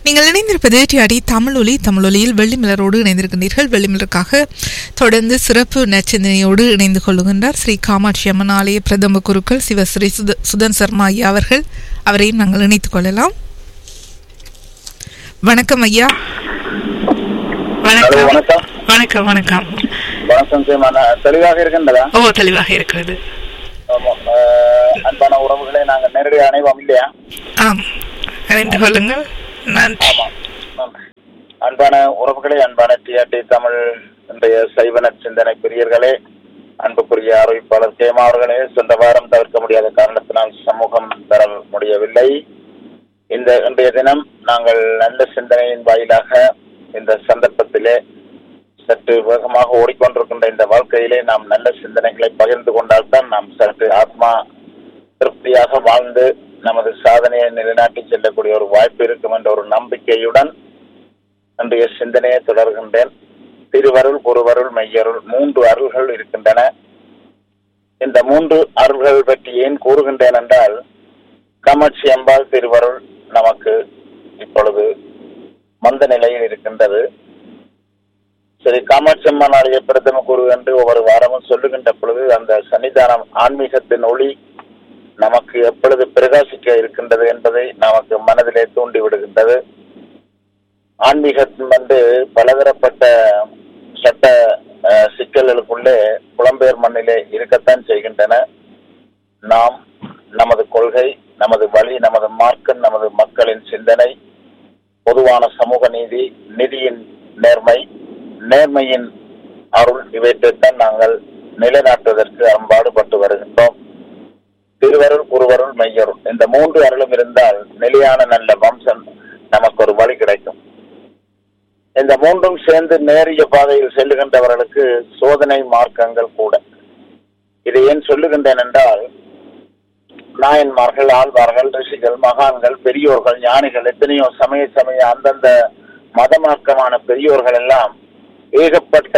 நீங்கள் இணைந்திருப்பது டிஆடி தமிழொலி தமிழொலியில் வெள்ளிமலரோடு இணைந்திருக்கின்றீர்கள் வெள்ளிமலருக்காக தொடர்ந்து சிறப்பு நச்சிந்தனையோடு இணைந்து கொள்ளுகின்றார் ஸ்ரீ காமாட்சி அம்மன் ஆலய பிரதம குருக்கள் சிவஸ்ரீ சுத சுதன் சர்மா ஐயா அவர்கள் அவரையும் நாங்கள் இணைத்துக் கொள்ளலாம் வணக்கம் ஐயா ஹலோ வணக்கம் வணக்கம் வணக்கம் வணக்கம் வணக்கம் சீமான தெளிவாக இருக்கின்றதா ஓ தெளிவாக இருக்கிறது ஆமா அஹ், அன்பான உறவுகளை நாங்கள் நேரடியாக அணைவோம் இல்லையா ஆம் இணைந்து கொள்ளுங்கள் நன்றி ஆமா நன்றி. அன்பான உறவுகளே அன்பான டிஆர்டி தமிழ் இன்றைய சைவன சிந்தனை பிரியர்களே அன்புக்குரிய அறிவிப்பாளர் கேமா அவர்களே சென்ற வாரம் தவிர்க்க முடியாத காரணத்தினால் சமூகம் பெற முடியவில்லை இந்த இன்றைய தினம் நாங்கள் நல்ல சிந்தனையின் வாயிலாக இந்த சந்தர்ப்பத்திலே சற்று வேகமாக ஓடிக்கொண்டிருக்கின்ற இந்த வாழ்க்கையிலே நாம் நல்ல சிந்தனைகளை பகிர்ந்து கொண்டால்தான் நாம் சற்று ஆத்மா திருப்தியாக வாழ்ந்து நமது சாதனையை நிலைநாட்டி செல்லக்கூடிய ஒரு வாய்ப்பு இருக்கும் என்ற ஒரு நம்பிக்கையுடன் இன்றைய சிந்தனையை தொடர்கின்றேன் திருவருள் குருவருள் மெய்யருள் மூன்று அருள்கள் இருக்கின்றன இந்த மூன்று அருள்கள் பற்றி ஏன் கூறுகின்றேன் என்றால் காமாட்சி அம்பாள் திருவருள் நமக்கு இப்பொழுது மந்த நிலையில் இருக்கின்றது சரி காமாட்சி அம்மன் ஆலய பிரதம குரு என்று ஒவ்வொரு வாரமும் சொல்லுகின்ற பொழுது அந்த சன்னிதானம் ஆன்மீகத்தின் ஒளி நமக்கு எப்பொழுது பிரகாசிக்க இருக்கின்றது என்பதை நமக்கு மனதிலே தூண்டி விடுகின்றது ஆன்மீகம் வந்து பலதரப்பட்ட சட்ட அஹ், சிக்கல்களுக்குள்ளே புலம்பெயர் மண்ணிலே இருக்கத்தான் செய்கின்றன நாம் நமது கொள்கை நமது வழி நமது மார்க்கம் நமது மக்களின் சிந்தனை பொதுவான சமூக நீதி நிதியின் நேர்மை நேர்மையின் அருள் இவற்றைத்தான் நாங்கள் நிலைநாட்டுவதற்கு அம்பாடுபட்டு வருகின்றோம் திருவருள் குருவருள் மெய்யருள் இந்த மூன்று அருளும் இருந்தால் நிலையான நல்ல வம்சம் நமக்கு ஒரு வழி கிடைக்கும் இந்த மூன்றும் சேர்ந்து நேரிய பாதையில் செல்லுகின்றவர்களுக்கு சோதனை மார்க்கங்கள் கூட இதை ஏன் சொல்லுகின்றேன் என்றால் நாயன்மார்கள் ஆழ்வார்கள் ரிஷிகள் மகான்கள் பெரியோர்கள் ஞானிகள் எத்தனையோ சமய சமய அந்தந்த மதமார்க்கமான பெரியோர்கள் எல்லாம் ஏகப்பட்ட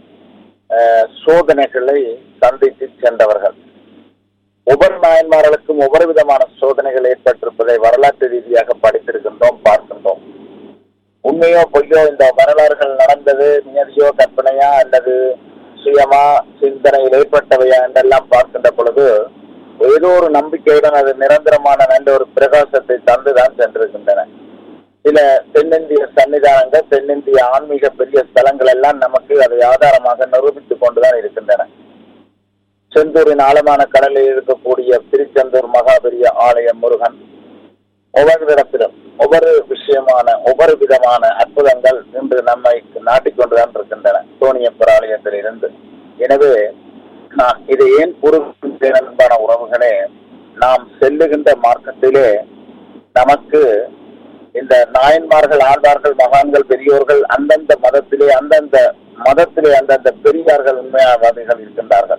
அஹ், சோதனைகளை சந்தித்து சென்றவர்கள் ஒவ்வொரு நாயன்மார்களுக்கும் ஒவ்வொரு விதமான சோதனைகள் ஏற்பட்டிருப்பதை வரலாற்று ரீதியாக படித்திருக்கின்றோம் பார்க்கின்றோம் உண்மையோ பொய்யோ இந்த வரலாறுகள் நடந்தது நியதியோ கற்பனையா அல்லது சுயமா சிந்தனையில் ஏற்பட்டவையா என்றெல்லாம் பார்க்கின்ற பொழுது ஏதோ ஒரு நம்பிக்கையுடன் அது நிரந்தரமான நல்ல ஒரு பிரகாசத்தை தந்துதான் சென்றிருக்கின்றன சில தென்னிந்திய சன்னிதானங்கள் தென்னிந்திய ஆன்மீக பெரிய ஸ்தலங்கள் எல்லாம் நமக்கு அதை ஆதாரமாக நிரூபித்துக் கொண்டுதான் இருக்கின்றன செந்தூரின் ஆழமான கடலில் இருக்கக்கூடிய திருச்செந்தூர் மகாபெரிய ஆலயம் முருகன் ஒவ்வொரு இடத்திலும் ஒவ்வொரு விஷயமான ஒவ்வொரு விதமான அற்புதங்கள் இன்று நம்மை நாட்டிக்கொண்டுதான் இருக்கின்றன சோனியப்பர் ஆலயத்தில் இருந்து எனவே நான் இதை ஏன் கூறுகின்றேன் அன்பான உறவுகளே நாம் செல்லுகின்ற மார்க்கத்திலே நமக்கு இந்த நாயன்மார்கள் ஆழ்வார்கள் மகான்கள் பெரியோர்கள் அந்தந்த மதத்திலே அந்தந்த மதத்திலே அந்தந்த பெரியார்கள் உண்மையாவாதிகள் இருக்கின்றார்கள்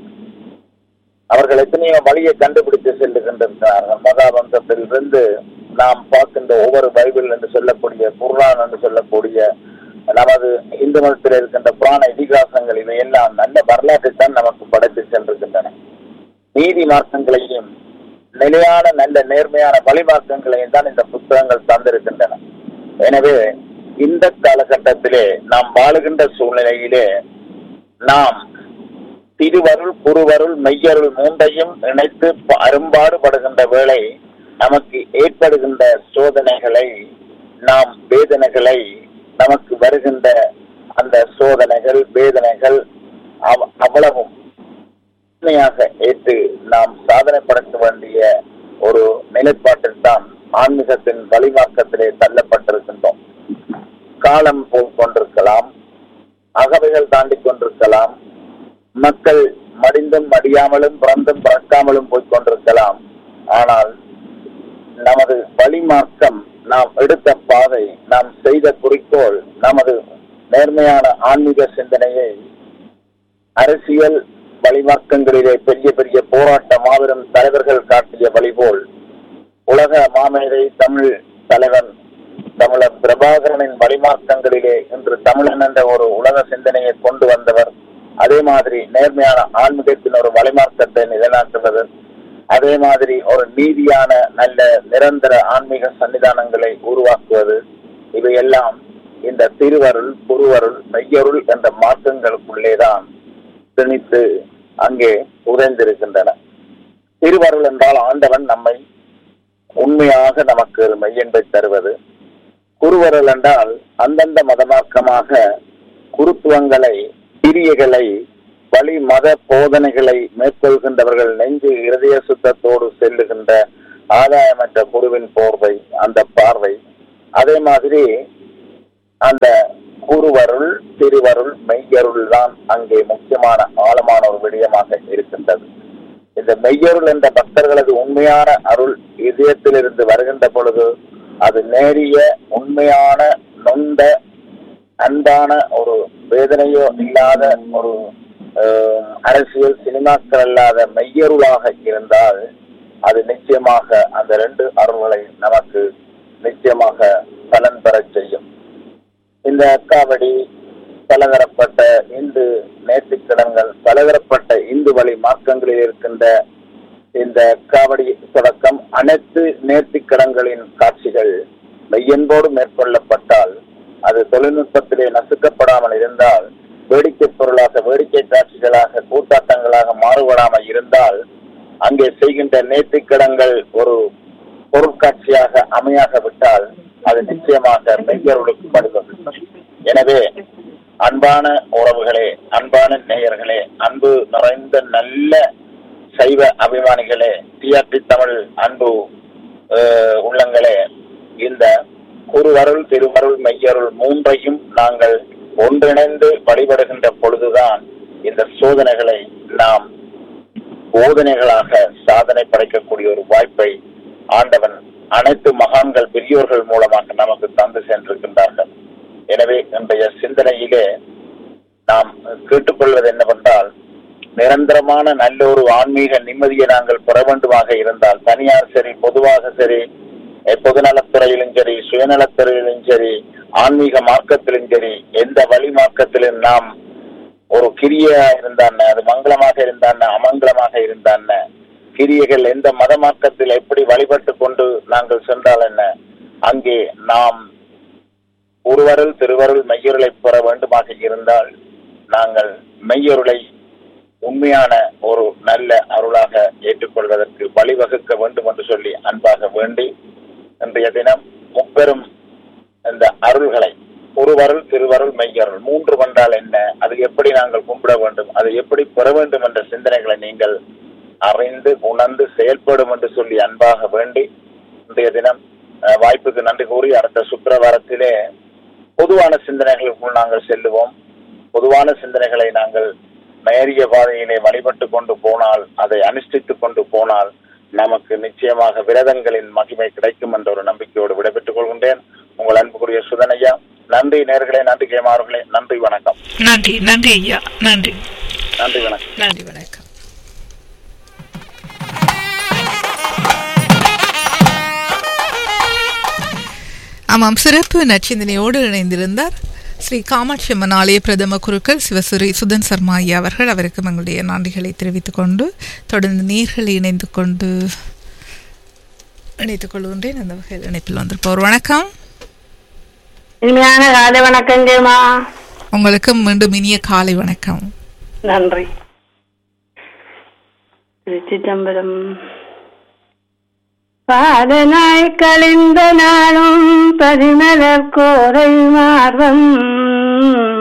அவர்கள் எத்தனையோ வழியை கண்டுபிடித்து செல்லுகின்றார்கள் மகாவம்சத்திலிருந்து நாம் பார்க்கின்ற ஒவ்வொரு பைபிள் என்று சொல்லக்கூடிய குர்ஆன் என்று சொல்லக்கூடிய நமது இந்து மதத்தில் இருக்கின்ற புராண இதிகாசங்கள் இவையெல்லாம் நல்ல வரலாற்றைத்தான் நமக்கு படைத்து சென்றிருக்கின்றன நீதி மார்க்கங்களையும் நிலையான நல்ல நேர்மையான வழிமார்க்கங்களையும் தான் இந்த புத்தகங்கள் தந்திருக்கின்றன எனவே இந்த காலகட்டத்திலே நாம் வாழுகின்ற சூழ்நிலையிலே நாம் திருவருள் குருவருள் மெய்யருள் மூன்றையும் இணைத்து ப- அரும்பாடுபடுகின்ற வேளை நமக்கு ஏற்படுகின்ற சோதனைகளை நாம் வேதனைகளை நமக்கு வருகின்ற அந்த சோதனைகள் வேதனைகள் அவ- அவ்வளவும் உண்மையாக ஏற்று நாம் சாதனை படைக்க வேண்டிய ஒரு நிலைப்பாட்டில் தான் ஆன்மீகத்தின் வழிமாக்கத்திலே தள்ளப்பட்டிருக்கின்றோம் காலம் போய் கொண்டிருக்கலாம் அகவைகள் தாண்டி கொண்டிருக்கலாம் மக்கள் மடிந்தும் மடியாமலும் பிறந்தும் பிறக்காமலும் போய் கொண்டிருக்கலாம் ஆனால் நமது வழிமார்க்கம் நாம் எடுத்த பாதை நாம் செய்த குறிக்கோள் நமது நேர்மையான ஆன்மீக சிந்தனையை அரசியல் வழிமார்க்கங்களிலே பெரிய பெரிய போராட்ட மாபெரும் தலைவர்கள் காட்டிய வழிபோல் உலக மாமேதை தமிழ் தலைவன் தமிழர் பிரபாகரனின் வழிமார்க்கங்களிலே இன்று தமிழன் என்ற ஒரு உலக சிந்தனையை கொண்டு வந்தவர் அதே மாதிரி நேர்மையான ஆன்மீகத்தின் ஒரு வழிமார்க்கத்தை நிலைநாட்டுவது அதே மாதிரி ஒரு நீதியான நல்ல நிரந்தர ஆன்மீக சன்னிதானங்களை உருவாக்குவது இவை இவையெல்லாம் இந்த திருவருள் குருவருள் மெய்யருள் என்ற மார்க்கங்களுக்குள்ளேதான் திணித்து அங்கே உறைந்திருக்கின்றன திருவருள் என்றால் ஆண்டவன் நம்மை உண்மையாக நமக்கு மெய்யன்பை தருவது குருவருள் என்றால் அந்தந்த மதமார்க்கமாக குருத்துவங்களை கிரியைகளை வழி மத போதனைகளை மேற்கொள்கின்றவர்கள் நெஞ்சு இருதய சுத்தத்தோடு செல்லுகின்ற ஆதாயமற்ற குருவின் போர்வை அந்த பார்வை அதே மாதிரி அந்த குருவருள் திருவருள் மெய்யருள் தான் அங்கே முக்கியமான ஆழமான ஒரு விடயமாக இருக்கின்றது இந்த மெய்யருள் என்ற பக்தர்களது உண்மையான அருள் இதயத்திலிருந்து வருகின்ற பொழுது அது நேரிய உண்மையான நொந்த அன்பான ஒரு வேதனையோ இல்லாத ஒரு அஹ், அரசியல் சினிமாக்கள் அல்லாத மெய்யருளாக இருந்தால் அது நிச்சயமாக அந்த ரெண்டு அருள்களை நமக்கு நிச்சயமாக பலன் பெறச் செய்யும் இந்த காவடி பலதரப்பட்ட இந்து நேர்த்திக்கடன்கள் பலதரப்பட்ட இந்து வழி மார்க்கங்களில் இருக்கின்ற இந்த காவடி தொடக்கம் அனைத்து நேர்த்திக்கடன்களின் காட்சிகள் மெய்யன்போடு மேற்கொள்ளப்பட்டால் அது தொழில்நுட்பத்திலே நசுக்கப்படாமல் இருந்தால் வேடிக்கை பொருளாக வேடிக்கை காட்சிகளாக கூத்தாட்டங்களாக மாறுபடாமல் இருந்தால் அங்கே செய்கின்ற நேர்த்திக்கடன்கள் ஒரு பொருட்காட்சியாக அமையாக விட்டால் அது நிச்சயமாக மெய்யருளுக்கு படுவது எனவே அன்பான உறவுகளே அன்பான நேயர்களே அன்பு நிறைந்த நல்ல சைவ அபிமானிகளே டிஆர்டி தமிழ் அன்பு அஹ், உள்ளங்களே இந்த குருவருள் திருவருள் மெய்யருள் மூன்றையும் நாங்கள் ஒன்றிணைந்து வழிபடுகின்ற பொழுதுதான் இந்த சோதனைகளை நாம் போதனைகளாக சாதனை படைக்கக்கூடிய ஒரு வாய்ப்பை ஆண்டவன் அனைத்து மகான்கள் பெரியோர்கள் மூலமாக நமக்கு தந்து சென்றிருக்கின்றார்கள் எனவே இன்றைய சிந்தனையிலே நாம் கேட்டுக்கொள்வது என்னவென்றால் நிரந்தரமான நல்ல ஒரு ஆன்மீக நிம்மதியை நாங்கள் பெற வேண்டுமாக இருந்தால் தனியார் சரி பொதுவாக சரி அஹ், பொதுநலத்துறையிலும் சரி சுயநலத்துறையிலும் சரி ஆன்மீக மார்க்கத்திலும் சரி எந்த வழி மார்க்கத்திலும் நாம் ஒரு கிரியா இருந்தான் அது மங்களமாக இருந்தான் அமங்கலமாக இருந்தான் கிரியைகள் எந்த மத மார்க்கத்தில் எப்படி வழிபட்டு கொண்டு நாங்கள் சென்றால் என்ன அங்கே நாம் ஒருவருள் திருவருள் மெய்யருளை பெற வேண்டுமாக இருந்தால் நாங்கள் மெய்யருளை உண்மையான ஒரு நல்ல அருளாக ஏற்றுக்கொள்வதற்கு வழிவகுக்க வேண்டும் என்று சொல்லி அன்பாக வேண்டி இன்றைய தினம் முப்பெரும் இந்த அருள்களை ஒருவருள் திருவருள் மெய்யருள் மூன்று வந்தால் என்ன அது எப்படி நாங்கள் கும்பிட வேண்டும் அதை எப்படி பெற வேண்டும் என்ற சிந்தனைகளை நீங்கள் அறிந்து உணர்ந்து செயல்படும் என்று சொல்லி அன்பாக வேண்டி இன்றைய தினம் அஹ், வாய்ப்புக்கு நன்றி கூறி அடுத்த சுக்கிரவாரத்திலே பொதுவான சிந்தனைகளுக்குள் நாங்கள் செல்லுவோம் பொதுவான சிந்தனைகளை நாங்கள் நேரிய பாதையிலே வழிபட்டு கொண்டு போனால் அதை அனுஷ்டித்துக் கொண்டு போனால் நமக்கு நிச்சயமாக விரதங்களின் மகிமை கிடைக்கும் என்ற ஒரு நம்பிக்கையோடு விடைபெற்றுக் கொள்கின்றேன் உங்கள் அன்புக்குரிய சுதனையா நன்றி நேர்களே நன்றி கேமார்களே நன்றி வணக்கம் நன்றி நன்றி ஐயா நன்றி நன்றி வணக்கம் நன்றி வணக்கம் ஆமாம் சிறப்பு நச்சிந்தனையோடு இணைந்திருந்தார் ஸ்ரீ காமாட்சி அம்மன் ஆலய பிரதம குருக்கள் சிவசுரி சுதன் சர்மா ஐயா அவர்கள் அவருக்கு எங்களுடைய நன்றிகளை தெரிவித்துக் கொண்டு தொடர்ந்து நீர்களை இணைந்து கொண்டு இணைத்துக் கொள்கின்றேன் அந்த வகையில் இணைப்பில் வந்திருப்போர் வணக்கம் இனிமையான காலை வணக்கங்கம்மா உங்களுக்கு மீண்டும் இனிய காலை வணக்கம் நன்றி திருச்சிதம்பரம் பாதனாய் கழிந்த நாளும் பரிமலர் கோரை மார்வம்